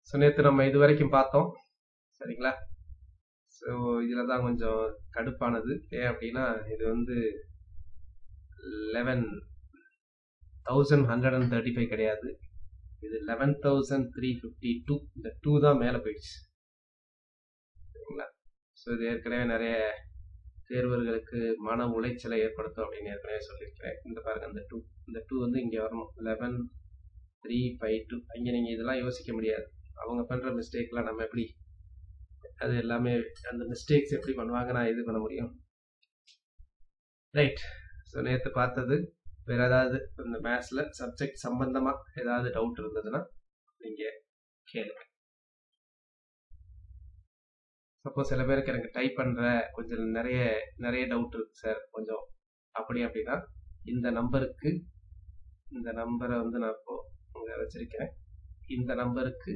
so நேற்று நம்ம இது வரைக்கும் பார்த்தோம் சரிங்களா ஸோ இதில் தான் கொஞ்சம் கடுப்பானது ஏன் அப்படின்னா இது வந்து eleven thousand hundred and thirty five கிடையாது இது eleven thousand three fifty two இந்த டூ தான் மேலே போயிடுச்சு சரிங்களா ஸோ இது ஏற்கனவே நிறைய தேர்வர்களுக்கு மன உளைச்சலை ஏற்படுத்தும் அப்படின்னு ஏற்கனவே சொல்லியிருக்கிறேன் இந்த பாருங்க இந்த டூ இந்த டூ வந்து இங்கே வரணும் லெவன் த்ரீ ஃபைவ் டூ அங்கே நீங்கள் இதெல்லாம் யோசிக்க முடியாது அவங்க பண்ணுற மிஸ்டேக்லாம் நம்ம எப்படி அது எல்லாமே அந்த மிஸ்டேக்ஸ் எப்படி பண்ணுவாங்க நான் இது பண்ண முடியும் ரைட் ஸோ நேற்று பார்த்தது வேற ஏதாவது இந்த மேத்ஸில் சப்ஜெக்ட் சம்பந்தமாக ஏதாவது டவுட் இருந்ததுன்னா நீங்கள் கேளுங்க சப்போஸ் சில பேருக்கு எனக்கு டைப் பண்ணுற கொஞ்சம் நிறைய நிறைய டவுட் இருக்கு சார் கொஞ்சம் அப்படி அப்படின்னா இந்த நம்பருக்கு இந்த நம்பரை வந்து நான் இப்போ இங்கே வச்சிருக்கேன் இந்த நம்பருக்கு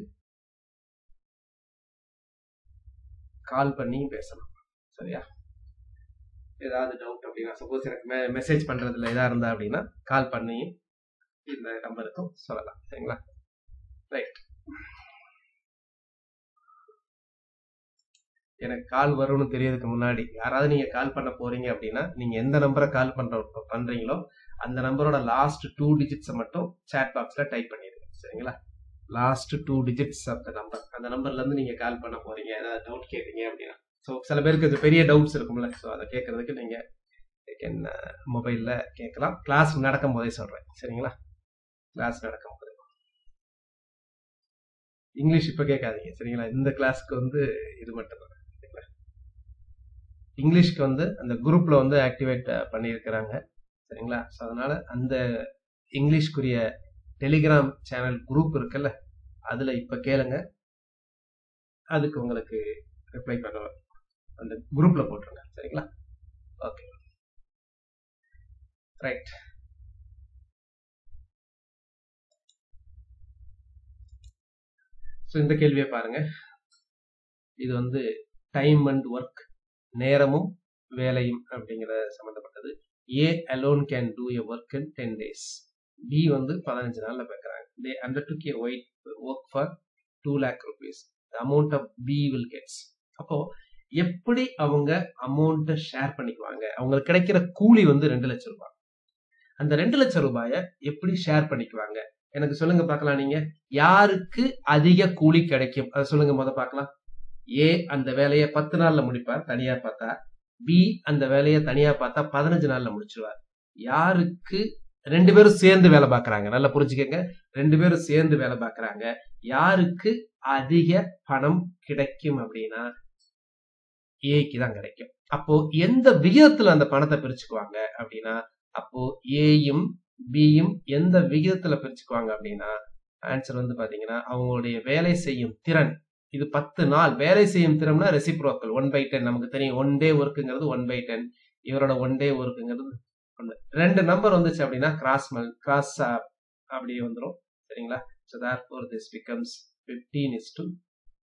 கால் பண்ணி பேசலாம் சரியா ஏதாவது டவுட் அப்படின்னா சப்போஸ் எனக்கு மெ மெசேஜ் பண்ணுறதுல எதாக இருந்தா அப்படின்னா கால் பண்ணி இந்த நம்பருக்கும் சொல்லலாம் சரிங்களா ரைட் எனக்கு கால் வரும்னு தெரியறதுக்கு முன்னாடி யாராவது நீங்க கால் பண்ண போறீங்க அப்படின்னா நீங்க எந்த நம்பரை கால் பண்ற பண்றீங்களோ அந்த நம்பரோட லாஸ்ட் டூ டிஜிட்ஸை மட்டும் சேட் பாக்ஸ்ல டைப் பண்ணிடுங்க சரிங்களா last two digits of the number அந்த நம்பர்ல இருந்து நீங்க கால் பண்ண போறீங்க ஏதாவது டவுட் கேட்டீங்க அப்படின்னா ஸோ சில பேருக்கு இது பெரிய டவுட்ஸ் இருக்கும்ல ஸோ அதை கேட்கறதுக்கு நீங்க என்ன மொபைல்ல கேட்கலாம் கிளாஸ் நடக்கும் போதே சொல்றேன் சரிங்களா கிளாஸ் நடக்கும் போதே இங்கிலீஷ் இப்ப கேட்காதீங்க சரிங்களா இந்த கிளாஸ்க்கு வந்து இது மட்டும் தான் சரிங்களா இங்கிலீஷ்க்கு வந்து அந்த குரூப்ல வந்து ஆக்டிவேட் பண்ணியிருக்கிறாங்க சரிங்களா ஸோ அதனால அந்த இங்கிலீஷ்க்குரிய டெலிகிராம் சேனல் குரூப் இருக்குல்ல அதுல இப்ப கேளுங்க அதுக்கு உங்களுக்கு ரிப்ளை பண்ணுவேன் அந்த குரூப்ல போட்டுருங்க சரிங்களா ஓகே ரைட் ஸோ இந்த கேள்வியை பாருங்க இது வந்து டைம் அண்ட் ஒர்க் நேரமும் வேலையும் அப்படிங்கிற சம்மந்தப்பட்டது A alone can do a work in ten days B வந்து பதினஞ்சு நாள்ல பார்க்குறாங்க they undertook white work for two lakh rupees amount of B will gets அப்போ எப்படி அவங்க அமௌண்ட்டை ஷேர் பண்ணிக்குவாங்க அவங்களுக்கு கிடைக்கிற கூலி வந்து ரெண்டு லட்சம் ரூபாய் அந்த ரெண்டு லட்சம் ரூபாய எப்படி ஷேர் பண்ணிக்குவாங்க எனக்கு சொல்லுங்க பார்க்கலாம் நீங்க யாருக்கு அதிக கூலி கிடைக்கும் அதை சொல்லுங்க முத பார்க்கலாம் ஏ அந்த வேலையை பத்து நாள்ல முடிப்பார் தனியா பார்த்தா பி அந்த வேலையை தனியா பார்த்தா பதினஞ்சு நாள்ல முடிச்சிருவார் யாருக்கு ரெண்டு பேரும் சேர்ந்து வேலை பார்க்கறாங்க நல்லா புரிஞ்சுக்கங்க ரெண்டு பேரும் சேர்ந்து வேலை பார்க்கறாங்க யாருக்கு அதிக பணம் கிடைக்கும் அப்படின்னா ஏக்கு தான் கிடைக்கும் அப்போ எந்த விகிதத்துல அந்த பணத்தை பிரிச்சுக்குவாங்க அப்படின்னா அப்போ ஏயும் பியும் எந்த விகிதத்துல பிரிச்சுக்குவாங்க அப்படின்னா ஆன்சர் வந்து பாத்தீங்கன்னா அவங்களுடைய வேலை செய்யும் திறன் இது பத்து நாள் வேலை செய்யும் திறம்னா ரெசிப்ரோக்கல் ஒன் பை டென் நமக்கு தெரியும் ஒன் டே ஒர்க்குங்கிறது ஒன் பை டென் இவரோட ஒன் டே ஒர்க்குங்கிறது ஒன்று ரெண்டு நம்பர் வந்துச்சு அப்படின்னா கிராஸ் மல் கிராஸ் அப்படியே வந்துடும் சரிங்களா so therefore this becomes fifteen is to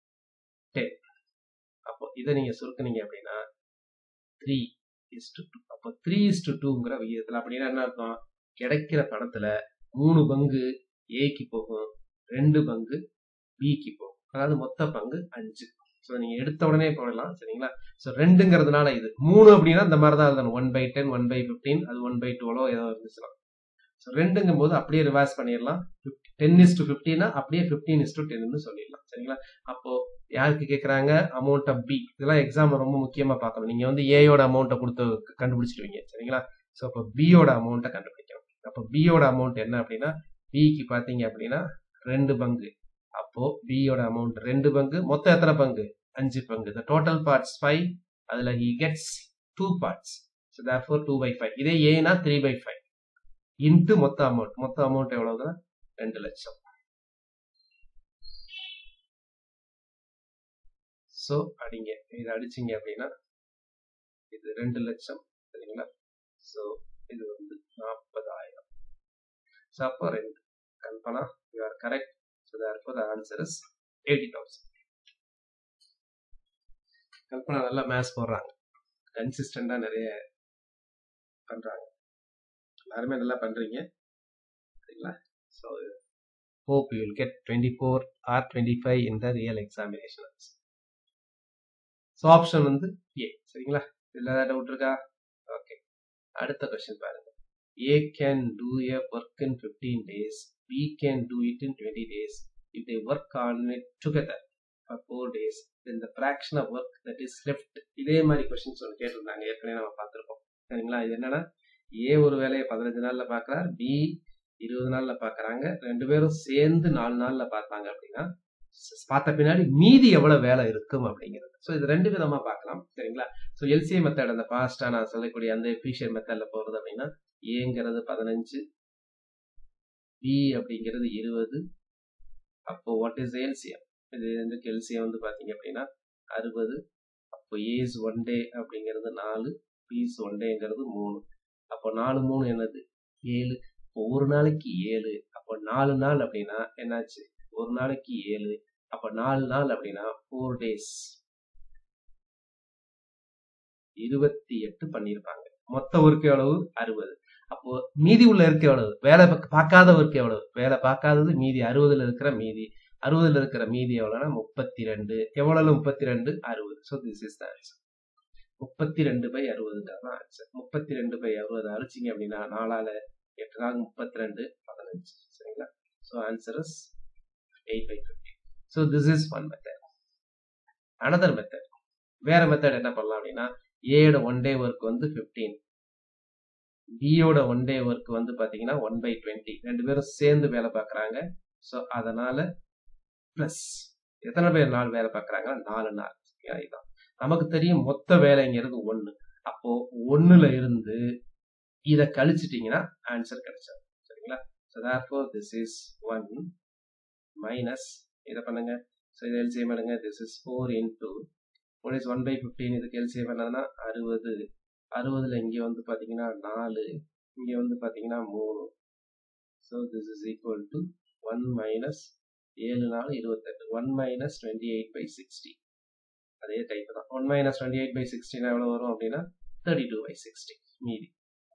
ten அப்போ இதை நீங்க சுருக்குனீங்க அப்படின்னா த்ரீ இஸ் டு டூ அப்போ த்ரீ இஸ் டு டூங்கிற விகிதத்தில் அப்படின்னா என்ன அர்த்தம் கிடைக்கிற பணத்துல மூணு பங்கு ஏக்கு போகும் ரெண்டு பங்கு பிக்கு போகும் அதாவது மொத்த பங்கு அஞ்சு ஸோ நீங்க எடுத்த உடனே போடலாம் சரிங்களா ஸோ ரெண்டுங்கிறதுனால இது மூணு அப்படின்னா இந்த மாதிரி தான் எழுதணும் one by ten one by fifteen அது ஒன் பை டுவெலோ ஏதோ இருந்துச்சுன்னா ஸோ ரெண்டுங்கும் போது அப்படியே ரிவர்ஸ் பண்ணிடலாம் டென் இஸ் டு ஃபிஃப்டினா அப்படியே ஃபிஃப்டீன் இஸ் டு டென்னு சொல்லிடலாம் சரிங்களா அப்போ யாருக்கு கேட்குறாங்க அமௌண்ட் ஆஃப் பி இதெல்லாம் எக்ஸாம் ரொம்ப முக்கியமா பார்க்கணும் நீங்க வந்து ஏயோட அமௌண்ட்டை கொடுத்து கண்டுபிடிச்சிடுவீங்க சரிங்களா ஸோ அப்போ பியோட அமௌண்ட்டை கண்டுபிடிக்கணும் அப்போ பியோட அமௌண்ட் என்ன அப்படின்னா பிக்கு பார்த்தீங்க அப்படின்னா ரெண்டு பங்கு அப்போ பியோட அமௌண்ட் ரெண்டு பங்கு மொத்தம் எத்தனை பங்கு அஞ்சு பங்கு த டோட்டல் பார்ட்ஸ் ஃபைவ் அதுல he gets two parts so therefore two by five இதே ஏனா த்ரீ பை ஃபைவ் இன்ட்டு மொத்த அமௌண்ட் மொத்த அமௌண்ட் எவ்வளவுதான் ரெண்டு லட்சம் ஸோ அடிங்க இதை அடிச்சிங்க அப்படின்னா இது ரெண்டு லட்சம் சரிங்களா ஸோ இது வந்து நாற்பதாயிரம் ஸோ அப்போ ரெண்டு Kalpana you are correct so therefore the answer is eighty thousand Kalpana நல்லா மேத்ஸ் போடுறாங்க கன்சிஸ்டண்டா நிறைய பண்றாங்க எல்லாருமே நல்லா பண்றீங்க சரிங்களா so hope you will get 24 or 25 in the real examination so option வந்து ஏ சரிங்களா இதில் ஏதாவது டவுட் இருக்கா ஓகே அடுத்த கொஸ்டின் பாருங்க A can do a work in fifteen days B can do it in twenty days if they work on it together for four days then the fraction of work that is left இதே மாதிரி questions ஒன்று கேட்டிருந்தாங்க ஏற்கனவே நம்ம பார்த்துருக்கோம் சரிங்களா இது என்னன்னா ஏ ஒரு வேலையை பதினஞ்சு நாள்ல பார்க்குறார் பி இருபது நாள்ல பார்க்குறாங்க ரெண்டு பேரும் சேர்ந்து நாலு நாள்ல பார்த்தாங்க அப்படின்னா பார்த்த பின்னாடி மீதி எவ்வளவு வேலை இருக்கும் அப்படிங்கிறது ஸோ இது ரெண்டு விதமா பார்க்கலாம் சரிங்களா ஸோ எல்சிஏ மெத்தட் அந்த ஃபாஸ்டா நான் சொல்லக்கூடிய அந்த எஃபிஷியன் மெத்தட்ல போறது அப்படின்னா ஏங்கிறது பதினஞ்சு பி அப்படிங்கிறது இருபது அப்போ வாட் இஸ் எல்சிஎம் இது ரெண்டுக்கு எல்சிஎம் வந்து பாத்தீங்க அப்படின்னா அறுபது அப்போ ஏஸ் ஒன் டே அப்படிங்கிறது நாலு பீஸ் ஒன் டேங்கிறது மூணு அப்போ நாலு மூணு என்னது ஏழு இப்போ ஒரு நாளைக்கு ஏழு அப்போ நாலு நாள் அப்படின்னா என்னாச்சு ஒரு நாளைக்கு ஏழு அப்ப நாலு நாள் அப்படின்னா ஃபோர் டேஸ் இருபத்தி எட்டு பண்ணியிருப்பாங்க மொத்த ஒர்க் எவ்வளவு அறுபது அப்போ மீதி உள்ள இருக்க எவ்வளவு வேலை பார்க்காத ஒர்க் எவ்வளவு வேலை பார்க்காதது மீதி அறுபதுல இருக்கிற மீதி அறுபதுல இருக்கிற மீதி எவ்வளவுனா முப்பத்தி ரெண்டு எவ்வளவு முப்பத்தி ரெண்டு அறுபது so this is the answer முப்பத்தி ரெண்டு பை அறுபதுங்கிறது தான் ஆன்சர் முப்பத்தி ரெண்டு பை அறுபது அழிச்சிங்க அப்படின்னா நாலால எட்டு நாள் முப்பத்தி ரெண்டு பதினஞ்சு சரிங்களா so answer is eight by fifty so this is one method another method வேற மெத்தட் என்ன பண்ணலாம் அப்படின்னா ஏயோட ஒன் டே ஒர்க் வந்து ஃபிஃப்டீன் பியோட ஒன் டே ஒர்க் வந்து பார்த்தீங்கன்னா ஒன் பை டுவெண்ட்டி ரெண்டு பேரும் சேர்ந்து வேலை பார்க்குறாங்க ஸோ அதனால ப்ளஸ் எத்தனை பேர் நாள் வேலை பார்க்குறாங்க நாலு நாள் இதுதான் நமக்கு தெரியும் மொத்த வேலைங்கிறது ஒன்று அப்போ ஒன்னுல இருந்து இதை கழிச்சிட்டிங்கன்னா ஆன்சர் கிடைச்சிடும் சரிங்களா so therefore this is one minus இதை பண்ணுங்க ஸோ இது எல்சிஎம் பண்ணுங்க this is four into one is one by fifteen இதுக்கு எல்சிஎம் பண்ணதுன்னா அறுபது அறுபதுல இங்கே வந்து பார்த்தீங்கன்னா நாலு இங்கே வந்து பார்த்தீங்கன்னா மூணு so this is equal to one minus ஏழு நாலு இருபத்தெட்டு one minus twenty eight by sixty அதே டைப் தான் one minus twenty eight by சிக்ஸ்டினா எவ்வளோ வரும் அப்படின்னா தேர்ட்டி டூ பை சிக்ஸ்டி மீதி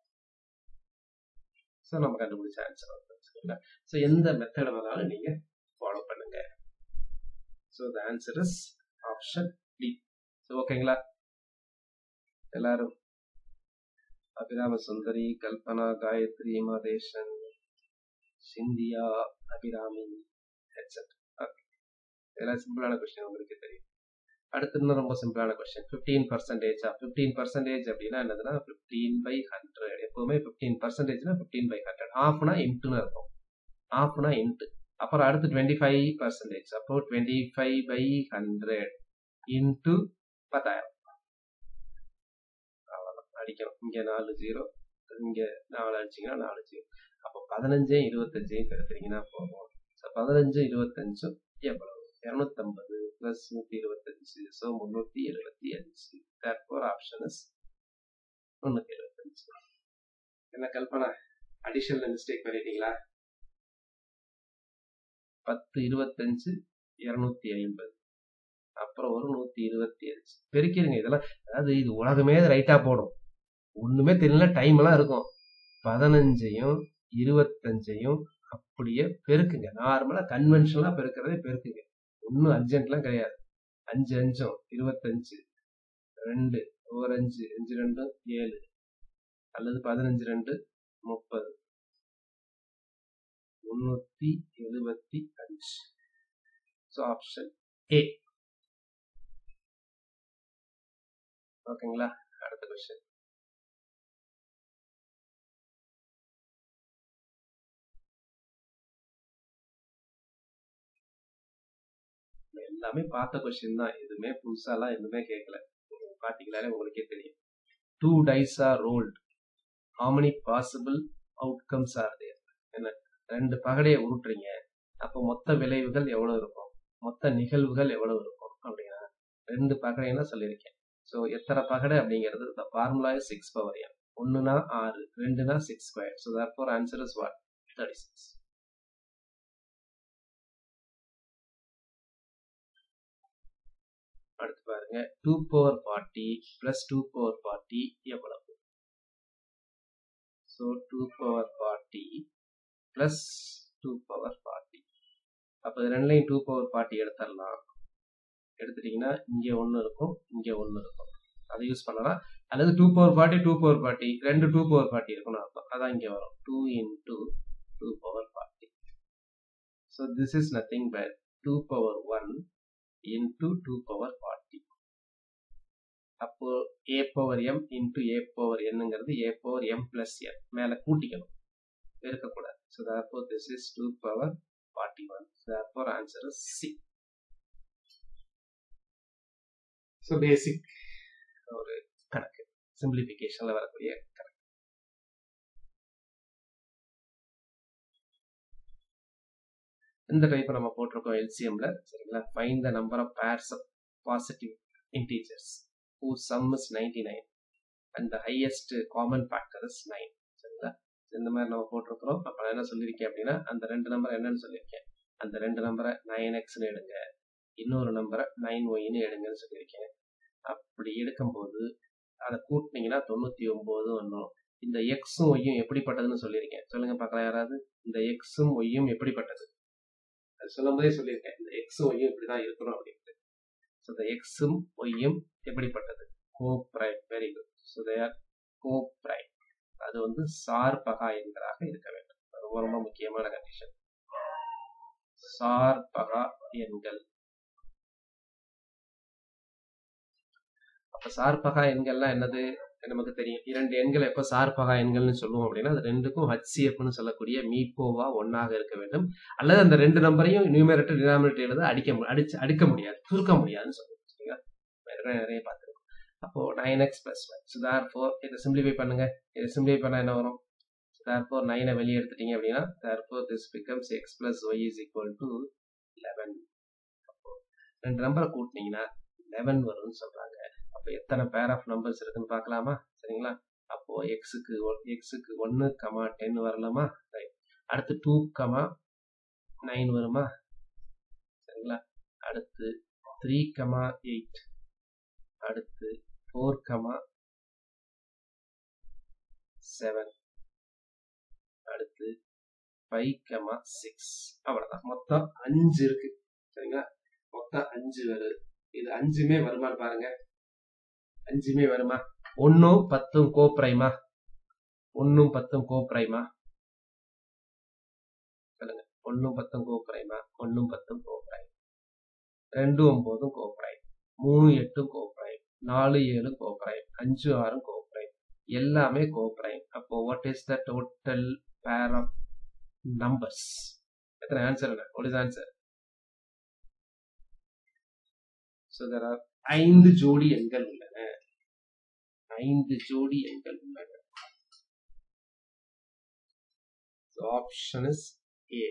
ஸோ நம்ம கண்டுபிடிச்ச ஆன்சர் வந்து சரிங்களா ஸோ எந்த மெத்தட் வேணாலும் நீங்கள் ஃபாலோ பண்ணுங்க so the answer is option D so ஓகேங்களா எல்லாரும் Abhirama Sundari Kalpana Gayathri Madheshan Cynthia Abirami headset okay இதெல்லாம் சிம்பிளான கொஸ்டின் உங்களுக்கு தெரியும் அடுத்து இன்னும் ரொம்ப சிம்பிளான question fifteen percentage fifteen percentage அப்படின்னா என்னதுன்னா ஃபிஃப்டீன் பை ஹண்ட்ரட் எப்பவுமே ஃபிஃப்டீன் பர்சன்டேஜ்னா ஃபிஃப்டீன் பை ஹண்ட்ரட் ஹாஃப்னா இன்ட்டுன்னு இருக்கும் ஹாஃப்னா இன்ட்டு அப்புறம் அடுத்து டுவெண்ட்டி ஃபைவ் பர்சன்டேஜ் அப்போ twenty five by hundred into பத்தாயிரம் அவ்வளோதான் அடிக்கணும் இங்கே நாலு ஜீரோ இங்கே நாலு அடிச்சிங்கன்னா நாலு ஜீரோ அப்போ பதினஞ்சையும் இருபத்தஞ்சையும் பெருக்கிறீங்கன்னா போகும் ஸோ பதினஞ்சு இருபத்தஞ்சும் எவ்வளவு இரநூத்தம்பது பிளஸ் நூற்றி இருபத்தஞ்சு ஸோ முந்நூற்றி எழுபத்தி அஞ்சு தேர்ஃபோர் ஆப்ஷன் இஸ் முந்நூற்றி எழுபத்தஞ்சு என்ன கல்பனா அடிஷனல் மிஸ்டேக் பண்ணிட்டீங்களா பத்து இருபத்தஞ்சு இருநூத்தி ஐம்பது அப்புறம் ஒரு நூத்தி இருபத்தி அஞ்சு பெருக்கிடுங்க இதெல்லாம் அதாவது இது உலகமே ரைட்டா போடும் ஒண்ணுமே தெரியல டைம் எல்லாம் இருக்கும் பதினஞ்சையும் இருபத்தஞ்சையும் அப்படியே பெருக்குங்க நார்மலா கன்வென்ஷனலா பெருக்கிறதே பெருக்குங்க ஒன்னும் அர்ஜென்ட்லாம் கிடையாது அஞ்சு அஞ்சும் இருபத்தஞ்சு ரெண்டு ஒரு அஞ்சு அஞ்சு ரெண்டும் ஏழு அல்லது பதினஞ்சு ரெண்டு முப்பது முன்னூத்தி எழுபத்தி அஞ்சு ஸோ ஆப்ஷன் ஏ ஓகேங்களா அடுத்த கொஸ்டின் எல்லாமே பார்த்த கொஸ்டின் தான் எதுவுமே புதுசாலாம் எதுவுமே கேட்கல பாத்தீங்களாலே உங்களுக்கே தெரியும் two dice are rolled how many possible outcomes are there என்ன ரெண்டு பகடையை உருட்டுறீங்க அப்போ மொத்த விளைவுகள் எவ்வளவு இருக்கும் மொத்த நிகழ்வுகள் எவ்வளவு இருக்கும் அப்படின்னா ரெண்டு பகடைன்னா சொல்லியிருக்கேன் ஸோ எத்தனை பகடை அப்படிங்கிறது இந்த ஃபார்முலா சிக்ஸ் பவர் எம் ஒன்றுனா ஆறு ரெண்டுனா six square so therefore answer is what thirty six அடுத்து பாருங்க two power forty plus two power forty எவ்வளவு so two power forty plus two power forty அப்போ இது ரெண்டுலையும் டூ பவர் ஃபார்ட்டி எடுத்துடலாம் எடுத்துட்டீங்கன்னா இங்கே ஒன்று இருக்கும் இங்கே ஒன்று இருக்கும் அதை யூஸ் பண்ணலாம் அல்லது two power forty two power forty ரெண்டு டூ பவர் ஃபார்ட்டி இருக்கும்னு அர்த்தம் அதான் இங்கே வரும் two into two power forty so this is nothing but two power one into two power forty அப்போ A power M into A power என்னங்கிறது A power M plus N மேலே கூட்டிக்கணும் இருக்கக்கூடாது so therefore this is 2 power 41 so therefore answer is C so basic ஒரு கணக்கு சிம்பிளிஃபிகேஷன்ல வரக்கூடிய கணக்கு இந்த டைப் நம்ம போட்டிருக்கோம் எல்சிஎம்ல சரிங்களா fine the number of pairs of positive integers who sum is ninety nine and the highest common factor is nine சரிங்களா இந்த மாதிரி நம்ம போட்டிருக்கிறோம் அப்போ நான் என்ன சொல்லியிருக்கேன் அப்படின்னா அந்த ரெண்டு நம்பர் என்னன்னு சொல்லியிருக்கேன் அந்த ரெண்டு நம்பரை நைன் எக்ஸ்னு எடுங்க இன்னொரு நம்பரை நைன் ஒய்னு எடுங்கன்னு சொல்லியிருக்கேன் அப்படி எடுக்கும்போது அதை கூட்டினீங்கன்னா தொண்ணூற்றி ஒம்பது வரணும் இந்த எக்ஸும் ஒய்யும் எப்படிப்பட்டதுன்னு சொல்லியிருக்கேன் சொல்லுங்க பார்க்கலாம் யாராவது இந்த எக்ஸும் ஒய்யும் எப்படிப்பட்டது அது சொல்லும் போதே சொல்லியிருக்கேன் இந்த எக்ஸும் ஒய்யும் இப்படி தான் இருக்கணும் அப்படின்ட்டு ஸோ இந்த எக்ஸும் ஒய்யும் எப்படிப்பட்டது coprime very good so they're coprime அது வந்து சார்பகா எண்களாக இருக்க வேண்டும் ரொம்ப ரொம்ப முக்கியமான கண்டிஷன் சார்பகா எண்கள் அப்ப சார்பகா எண்கள்லாம் என்னது நமக்கு தெரியும் இரண்டு எண்கள் எப்ப சார்பகா எண்கள்னு சொல்லுவோம் அப்படின்னா அது ரெண்டுக்கும் ஹச்சிஎஃப்னு சொல்லக்கூடிய மீப்போவா ஒன்னாக இருக்க வேண்டும் அல்லது அந்த ரெண்டு நம்பரையும் நியூமரேட்டர் டினாமினேட்டர் எழுத அடிக்க அடிச்சு அடுக்க முடியாது சுருக்க முடியாதுன்னு சொல்லுவோம் சரிங்களா நிறைய பார்த்துருக்கோம் அப்போ nine X plus one so therefore இதை சிம்பிளிஃபை பண்ணுங்க இதை சிம்பிளிஃபை பண்ணால் என்ன வரும் தேர் ஃபோர் நைனை வெளியே எடுத்துட்டீங்க அப்படின்னா therefore this becomes X plus Y is equal to eleven அப்போ ரெண்டு நம்பரை கூட்டினீங்கன்னா லெவன் வரும்னு சொல்றாங்க அப்போ எத்தனை பேர் ஆஃப் நம்பர்ஸ் இருக்குன்னு பார்க்கலாமா சரிங்களா அப்போ எக்ஸுக்கு எக்ஸுக்கு ஒன்று கமா டென் வரலாமா ரைட் அடுத்து டூ கமா நைன் வருமா சரிங்களா அடுத்து த்ரீ கமா எயிட் அடுத்து ஃபோர் கமா செவன் அடுத்து ஃபைவ் கமா சிக்ஸ் அவ்வளோதான் மொத்தம் அஞ்சு இருக்கு சரிங்களா மொத்தம் அஞ்சு வருது இது அஞ்சுமே வருமானு பாருங்க அஞ்சுமே வருமா ஒன்னும் பத்தும் கோ பிரைமா ஒன்னும் பத்தும் கோ பிரைமா சொல்லுங்க ஒன்னும் பத்தும் கோ பிரைமா ஒன்னும் பத்தும் கோ பிரைம் ரெண்டு ஒன்பதும் கோ பிரைம் மூணு எட்டும் கோ பிரைம் நாலு ஏழு கோ பிரைம் அஞ்சு ஆறும் கோ பிரைம் எல்லாமே கோ பிரைம் அப்போ what is the total pair of numbers எத்தனை ஆன்சர் என்ன what is answer so there are ஐந்து ஜோடி எண்கள் உள்ளன ஐந்து ஜோடி எண்கள் உள்ளன ஆப்ஷன் இஸ் ஏ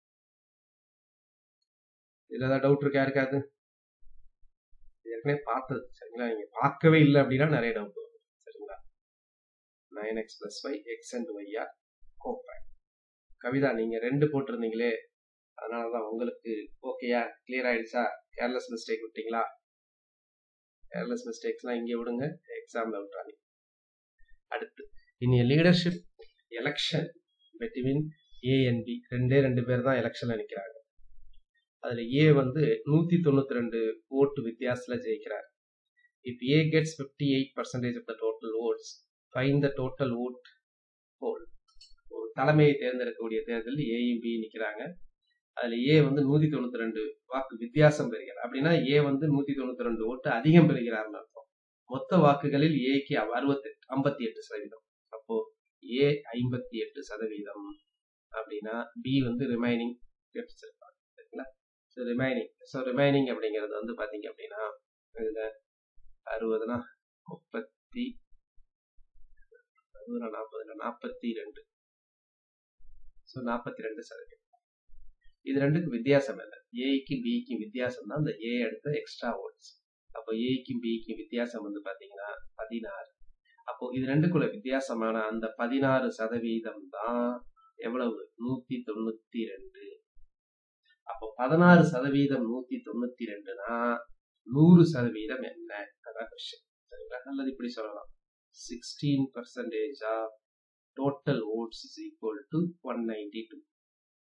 இதுல ஏதாவது டவுட் இருக்கா இருக்காது ஏற்கனவே பார்த்தது சரிங்களா நீங்க பார்க்கவே இல்லை அப்படின்னா நிறைய டவுட் வரும் சரிங்களா nine X plus Y X and ஒய்யா கோப்பேன் கவிதா நீங்க ரெண்டு போட்டிருந்தீங்களே அதனாலதான் உங்களுக்கு ஓகேயா கிளியர் ஆயிடுச்சா கேர்லெஸ் மிஸ்டேக் விட்டீங்களா கேர்லெஸ் மிஸ்டேக்ஸ்லாம் இங்கே விடுங்க எக்ஸாம்ல விட்டாங்க அடுத்து இனி leadership election between A and B ரெண்டே ரெண்டு பேர் தான் எலெக்ஷன்ல நிற்கிறாங்க அதுல ஏ வந்து நூத்தி தொண்ணூத்தி ரெண்டு ஓட்டு வித்தியாசத்துல ஜெயிக்கிறார் if A gets fifty eight percentage of the total votes fine the total vote poll ஒரு தலைமையை தேர்ந்தெடுக்கக்கூடிய தேர்தலில் ஏயும் பி நிற்கிறாங்க அதுல ஏ வந்து நூத்தி தொண்ணூத்தி ரெண்டு வாக்கு வித்தியாசம் பெறுகிறார் அப்படின்னா ஏ வந்து நூத்தி தொண்ணூத்தி ரெண்டு ஓட்டு அதிகம் பெறுகிறார்னு அர்த்தம் மொத்த வாக்குகளில் ஏக்கு அறுபத்தி ஐம்பத்தி எட்டு சதவீதம் அப்போ ஏ ஐம்பத்தி எட்டு சதவீதம் அப்படின்னா பி வந்து ரிமைனிங் சரிங்களா ஸோ ரிமைனிங் ஸோ ரிமைனிங் அப்படிங்கிறது வந்து பாத்தீங்க அப்படின்னா இதுல அறுபதுனா முப்பத்தி அறுபதுல நாற்பதுல நாற்பத்தி ரெண்டு ஸோ நாற்பத்தி ரெண்டு சதவீதம் இது ரெண்டுக்கும் வித்தியாசம் இல்லை ஏக்கு பிக்கு வித்தியாசம் தான் இந்த ஏ எடுத்த எக்ஸ்ட்ரா ஓட்ஸ் அப்போ ஏக்கும் பிக்கும் வித்தியாசம் வந்து பாத்தீங்கன்னா பதினாறு அப்போ இது ரெண்டுக்குள்ள வித்தியாசமான அந்த பதினாறு சதவீதம் தான் எவ்வளவு நூத்தி தொண்ணூத்தி ரெண்டு அப்போ பதினாறு சதவீதம் நூத்தி தொண்ணூத்தி ரெண்டுனா நூறு சதவீதம் என்ன அதான் கொஸ்டின் சரிங்களா அல்லது இப்படி சொல்லலாம் sixteen percentage of total votes is equal to one ninety two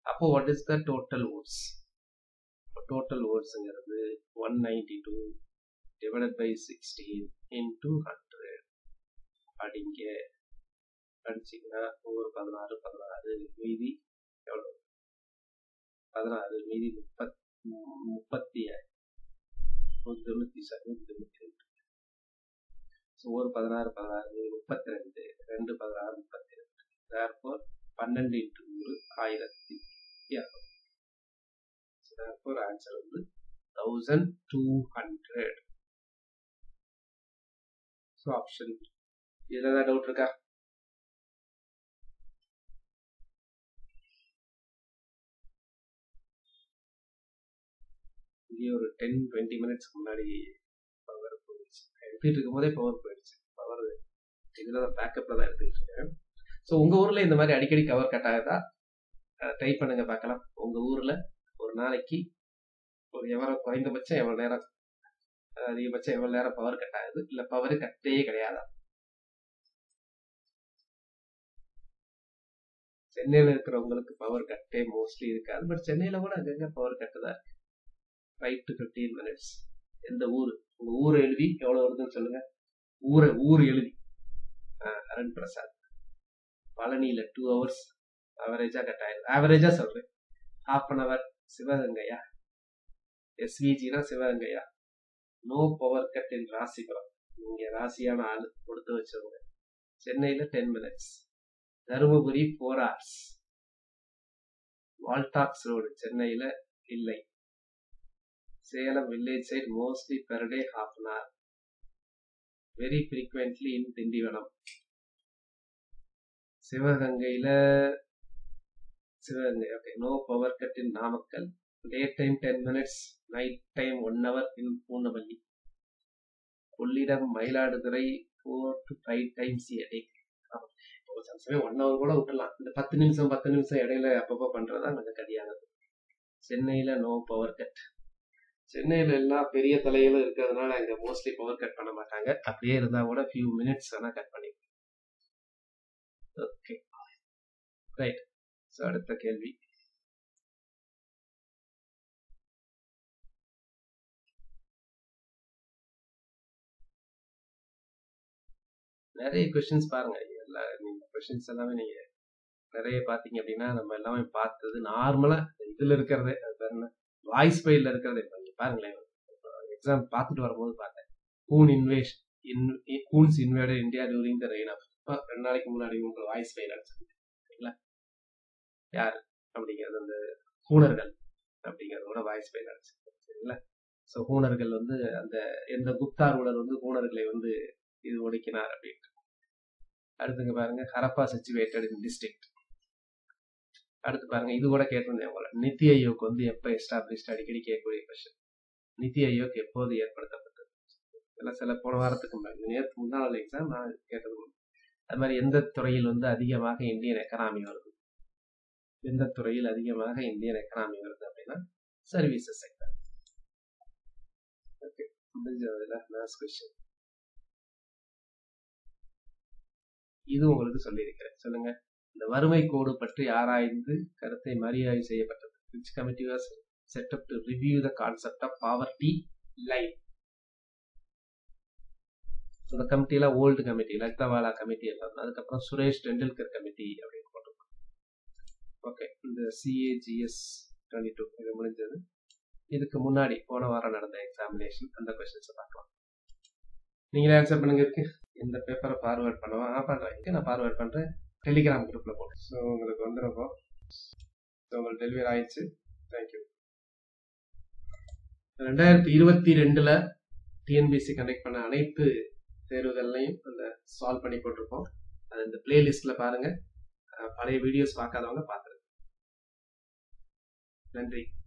அப்போ what is the total votes total ஓட்ஸுங்கிறது one ninety two divided by sixteen into hundred அப்படிங்க அடிச்சிங்கன்னா ஒவ்வொரு பதினாறு பதினாறு மீதி எவ்வளோ பதினாறு மீதி முப்பத் முப்பத்தி நூற்றி தொண்ணூற்றி சார் நூற்றி தொண்ணூற்றி ரெண்டு ஸோ ஒரு பதினாறு பதினாறு முப்பத்தி ரெண்டு ரெண்டு பதினாறு முப்பத்தி ரெண்டு தேர்ஃபோர் பன்னெண்டு இன்ட்டு நூறு ஆயிரத்தி இரநூறு ஸோ தேர்ஃபோர் ஆன்சர் வந்து thousand two hundred so option இதில் ஏதாவது டவுட் இருக்கா இங்கே ஒரு டென் டுவெண்ட்டி மினிட்ஸ்க்கு முன்னாடி பவர் போயிடுச்சு எடுத்துட்டு இருக்கும் போதே பவர் போயிடுச்சு பவர் இதில் தான் பேக்கப்பில் தான் எடுத்துக்கிட்டு இருக்கேன் ஸோ உங்கள் ஊரில் இந்த மாதிரி அடிக்கடி கவர் கட் ஆகுதா ட்ரை பண்ணுங்க பார்க்கலாம் உங்கள் ஊரில் ஒரு நாளைக்கு ஒரு எவ்வளோ குறைந்தபட்சம் எவ்வளோ நேரம் அதிகபட்சம் எவ்வளோ நேரம் பவர் கட் ஆகுது இல்லை பவர் கட்டே கிடையாதா சென்னையில் இருக்கிறவங்களுக்கு பவர் கட்டே மோஸ்ட்லி இருக்காது பட் சென்னையில் கூட அங்கங்கே பவர் கட்டு தான் இருக்கு ஃபைவ் டு ஃபிஃப்டீன் மினிட்ஸ் எந்த ஊர் உங்க ஊரை எழுதி எவ்வளவு வருதுன்னு சொல்லுங்க ஊரை ஊர் எழுதி அருண் பிரசாத் பழனியில டூ ஹவர்ஸ் ஆவரேஜா கட் ஆயிடுது ஆவரேஜா சொல்றேன் ஹாஃப் அன் அவர் சிவகங்கையா எஸ்விஜினா சிவகங்கையா no power cut in Rasipuram இங்க ராசியான ஆள் கொடுத்து வச்சவங்க சென்னையில ten minutes Dharmapuri four hours Walltax road சென்னையில இல்லை Salem village side mostly per day half an hour very frequently in Tindivanam சிவகங்கையில Sivagangai okay no power cut in Namakkal day time ten minutes night time one hour in Poonamallee Kollidam Mayiladuthurai four to five times day சமயம் one hour கூட விட்டுலாம் இந்த பத்து நிமிஷம் பத்து நிமிஷம் இடையில அப்பப்போ பண்றதா கொஞ்சம் கடியானது சென்னையில நோ பவர் கட் சென்னையில எல்லாம் பெரிய தலைகளும் இருக்கிறதுனால அங்க மோஸ்ட்லி பவர் கட் பண்ண மாட்டாங்க அப்படியே இருந்தா கூட ஃபியூ மினிட்ஸ் வேணா கட் பண்ணி ஓகே ரைட் ஸோ அடுத்த கேள்வி நிறைய கொஸ்டின்ஸ் பாருங்க எல்லா நீங்க கொஸ்டின்ஸ் எல்லாமே நீங்க நிறைய பாத்தீங்க அப்படின்னா நம்ம எல்லாமே பார்த்தது நார்மலா இதுல இருக்கிறதே அது வாய்ஸ் ஃபைல்ல இருக்கிறதே பாருங்களேன் எக்ஸாம் பார்த்துட்டு வரும்போது பார்த்தேன் hun invasion in huns invaded India during the reign of ரெண்டு நாளைக்கு முன்னாடி உங்க வாய்ஸ் ஃபைல் அடிச்சிருக்கீங்களா யார் அப்படிங்கிறது அந்த ஹூனர்கள் அப்படிங்கிறதோட வாய்ஸ் ஃபைல் அடிச்சிருக்கேன் சரிங்களா ஸோ ஹூனர்கள் வந்து அந்த எந்த குப்தா ரூலர் வந்து ஹூனர்களை வந்து இது ஒடுக்கினார் அப்படின்ட்டு அடுத்துங்க பாருங்க ஹரப்பா சிச்சுவேட்டட் இன் டிஸ்ட்ரிக்ட் அடுத்து பாருங்க இது கூட கேட்டிருந்தேன் உங்களை நித்தி ஆயோக் வந்து எப்போ எஸ்டாப்ளிஷ்ட் அடிக்கடி கேட்கக்கூடிய கொஸ்டின் நித்தி ஆயோக் எப்போது ஏற்படுத்தப்பட்டது இதெல்லாம் சில போன வாரத்துக்கு முன்னாடி நேற்று முன்னாள் எக்ஸாம் நான் கேட்டது அது மாதிரி எந்த துறையில் வந்து அதிகமாக இந்தியன் எக்கனாமி வருது எந்த துறையில் அதிகமாக இந்தியன் எக்கனாமி வருது அப்படின்னா சர்வீசஸ் செக்டர் ஓகே முடிஞ்சதுல லாஸ்ட் கொஸ்டின் இது உங்களுக்கு சொல்லியிருக்கிறேன் சொல்லுங்க இந்த வறுமை கோடு பற்றி ஆராய்ந்து கருத்தை மரியாதை செய்யப்பட்டது which committee was set up to review the concept of poverty line அந்த கமிட்டியில ஓல்டு கமிட்டி லக்தவாலா கமிட்டி எல்லாம் அதுக்கப்புறம் சுரேஷ் டெண்டுல்கர் கமிட்டி அப்படின்னு போட்டிருக்கோம் ஓகே இந்த சிஏஜிஎஸ் டுவெண்ட்டி டூ இது முடிஞ்சது இதுக்கு முன்னாடி போன வாரம் நடந்த எக்ஸாமினேஷன் அந்த கொஸ்டின்ஸை பார்க்கலாம் நீங்களே ஆன்சர் பண்ணுங்க இருக்கு இந்த பேப்பரை ஃபார்வேர்ட் பண்ணவா நான் பண்றேன் நான் ஃபார்வேர்ட் பண்றேன் டெலிகிராம் குரூப்ல போட்டு ஸோ உங்களுக்கு வந்துருப்போம் ஸோ உங்களுக்கு டெலிவரி ஆயிடுச்சு தேங்க்யூ ரெண்டாயிரத்தி இருபத்தி ரெண்டுல டிஎன்பிசி கண்டக்ட் பண்ண அனைத்து தேர்வுகள்லையும் அந்த சால்வ் பண்ணி போட்டிருப்போம் அது இந்த பிளேலிஸ்ட்ல பாருங்க பழைய வீடியோஸ் பார்க்காதவங்க பார்த்துருங்க நன்றி